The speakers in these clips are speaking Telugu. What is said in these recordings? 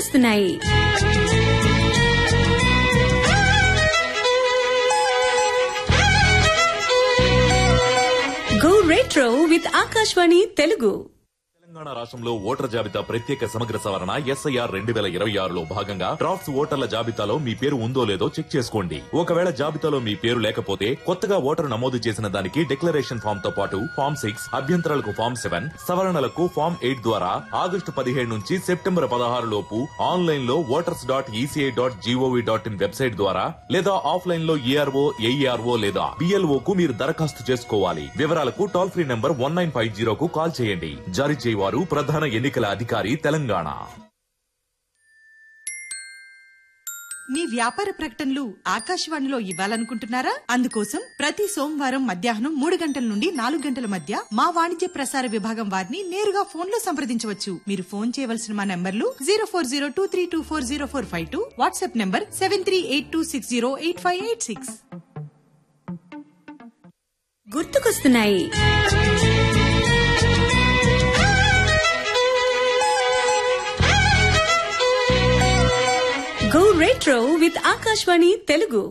గుర్తుకొస్తున్నాయి go retro with Akashvani Telugu Telangana రాష్ట్రంలో ఓటర్ జాబితా ప్రత్యేక సమగ్ర సవరణ ఎస్ఐఆర్ రెండు వేల ఇరవై ఆరులో భాగంగా డ్రాఫ్ట్స్ ఓటర్ల జాబితాలో మీ పేరు ఉందో లేదో చెక్ చేసుకోండి ఒకవేళ జాబితాలో మీ పేరు లేకపోతే కొత్తగా ఓటరు నమోదు చేసిన దానికి డిక్లరేషన్ ఫామ్ తో పాటు ఫామ్ సిక్స్ అభ్యంతరాలకు ఫామ్ సెవెన్ సవరణలకు ఫామ్ ఎయిట్ ద్వారా ఆగస్టు పదిహేడు నుంచి సెప్టెంబర్ పదహారు లోపు ఆన్లైన్ లో voters dot ECI dot GOV dot in website ద్వారా లేదా ఆఫ్లైన్ లో ఏఆర్ఓ ఏఈఆర్ఓ లేదా బిఎల్ఓ కు మీరు దరఖాస్తు చేసుకోవాలి వివరాలకు toll free number one nine five జీరోకు కాల్ చేయండి జారీ చేయవారు ప్రధాన ఎన్నికల అధికారి తెలంగాణ మీ వ్యాపార ప్రకటనలు ఆకాశవాణిలో ఇవ్వాలనుకుంటున్నారా అందుకోసం ప్రతి సోమవారం మధ్యాహ్నం మూడు గంటల నుండి నాలుగు గంటల మధ్య మా వాణిజ్య ప్రసార విభాగం వారిని నేరుగా ఫోన్ లో సంప్రదించవచ్చు మీరు ఫోన్ చేయవలసిన మా నంబర్లు zero four zero two three two four zero four five two WhatsApp number seven three eight two six zero eight five eight six గుర్తుకొస్తున్నాయి go retro with Akashvani Telugu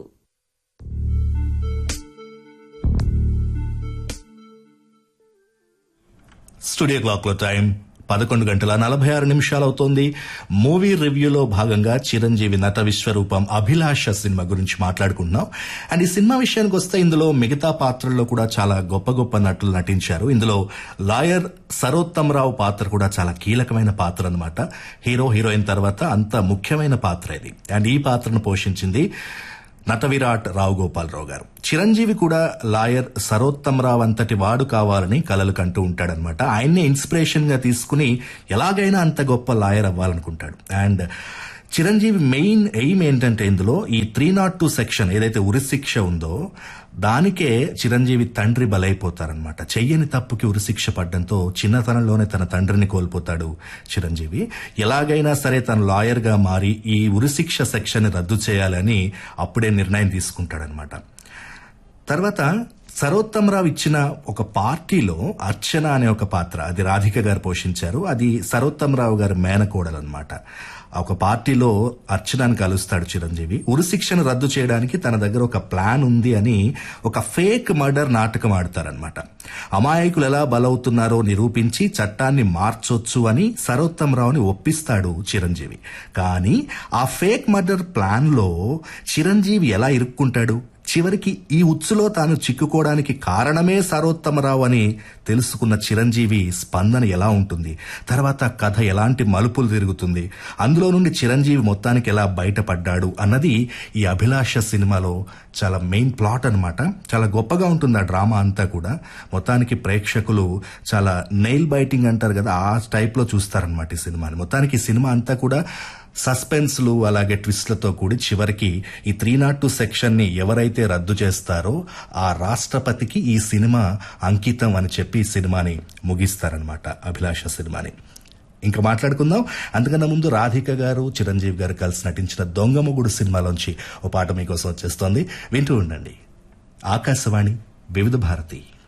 studio clock లో టైం పదకొండు గంటల నలభై ఆరు నిమిషాలు అవుతోంది మూవీ రివ్యూలో భాగంగా చిరంజీవి నట విశ్వరూపం అభిలాష సినిమా గురించి మాట్లాడుకుంటున్నాం అండ్ ఈ సినిమా విషయానికి వస్తే ఇందులో మిగతా పాత్రల్లో కూడా చాలా గొప్ప గొప్ప నటులు నటించారు ఇందులో లాయర్ సరోత్తమరావు పాత్ర కూడా చాలా కీలకమైన పాత్ర అన్నమాట హీరో హీరోయిన్ తర్వాత అంత ముఖ్యమైన పాత్ర ఇది అండ్ ఈ పాత్రను పోషించింది నట విరాట్ రావు గోపాలరావు గారు చిరంజీవి కూడా లాయర్ సరోత్తమరావు అంతటి వాడు కావాలని కలలు కంటూ ఉంటాడనమాట ఆయన్నే ఇన్స్పిరేషన్ గా తీసుకుని ఎలాగైనా అంత గొప్ప లాయర్ అవ్వాలనుకుంటాడు అండ్ చిరంజీవి మెయిన్ ఎయిమ్ ఏంటంటే ఇందులో ఈ త్రీ నాట్ టూ సెక్షన్ ఏదైతే ఉరిశిక్ష ఉందో దానికే చిరంజీవి తండ్రి బలైపోతారనమాట చెయ్యని తప్పుకి ఉరిశిక్ష పడ్డంతో చిన్నతనంలోనే తన తండ్రిని కోల్పోతాడు చిరంజీవి ఎలాగైనా సరే తన లాయర్ గా మారి ఈ ఉరిశిక్ష సెక్షన్ రద్దు చేయాలని అప్పుడే నిర్ణయం తీసుకుంటాడనమాట తర్వాత సరోత్తమరావు ఇచ్చిన ఒక పార్టీలో అర్చన అనే ఒక పాత్ర అది రాధిక గారు పోషించారు అది సరోత్తమరావు గారి మేనకోడలు అనమాట ఒక పార్టీలో అర్చనని కలుస్తాడు చిరంజీవి ఉరిశిక్షను రద్దు చేయడానికి తన దగ్గర ఒక ప్లాన్ ఉంది అని ఒక ఫేక్ మర్డర్ నాటకం ఆడతారనమాట అమాయకులు ఎలా బలవుతున్నారో నిరూపించి చట్టాన్ని మార్చొచ్చు అని సరోత్తమరావుని ఒప్పిస్తాడు చిరంజీవి కానీ ఆ ఫేక్ మర్డర్ ప్లాన్ లో చిరంజీవి ఎలా ఇరుక్కుంటాడు చివరికి ఈ ఉచ్చులో తాను చిక్కుకోవడానికి కారణమే సరోత్తమరావు అని తెలుసుకున్న చిరంజీవి స్పందన ఎలా ఉంటుంది తర్వాత కథ ఎలాంటి మలుపులు తిరుగుతుంది అందులో నుండి చిరంజీవి మొత్తానికి ఎలా బయటపడ్డాడు అన్నది ఈ అభిలాష సినిమాలో చాలా మెయిన్ ప్లాట్ అన్నమాట చాలా గొప్పగా ఉంటుంది ఆ డ్రామా అంతా కూడా మొత్తానికి ప్రేక్షకులు చాలా నెయిల్ బైటింగ్ అంటారు కదా ఆ టైప్ లో చూస్తారనమాట ఈ సినిమాని మొత్తానికి ఈ సినిమా అంతా కూడా సస్పెన్స్లు అలాగే ట్విస్ట్లతో కూడి చివరికి ఈ త్రీ నాట్ టూ సెక్షన్ ని ఎవరైతే రద్దు చేస్తారో ఆ రాష్ట్రపతికి ఈ సినిమా అంకితం అని చెప్పి ఈ సినిమాని ముగిస్తారనమాట అభిలాష సినిమాని ఇంకా మాట్లాడుకుందాం అందుకన్నా ముందు రాధిక గారు చిరంజీవి గారు కలిసి నటించిన దొంగముగుడు సినిమాలోంచి ఓ పాట మీకోసం వచ్చేస్తోంది వింటూ ఉండండి ఆకాశవాణి వివిధ భారతి